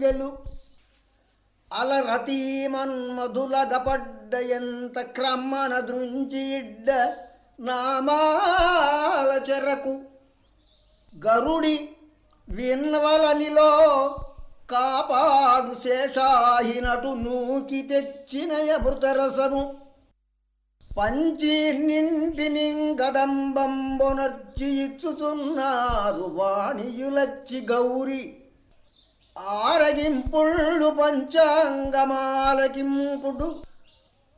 గుండెలు అలరతీమన్మధులగపడ్డ ఎంత క్రమ్మన దృంచిడ్డ నామాల చెరకు గరుడి విన్వలనిలో కాపాడు శేషాహినటు నూకి తెచ్చిన అమృతరసము పంచీన్నింటిని గదంబంబొనర్చి ఇచ్చుచున్నారు వాణియులచ్చి గౌరి ఆరగింపుళ్ళు పంచాంగమాలకింపుడు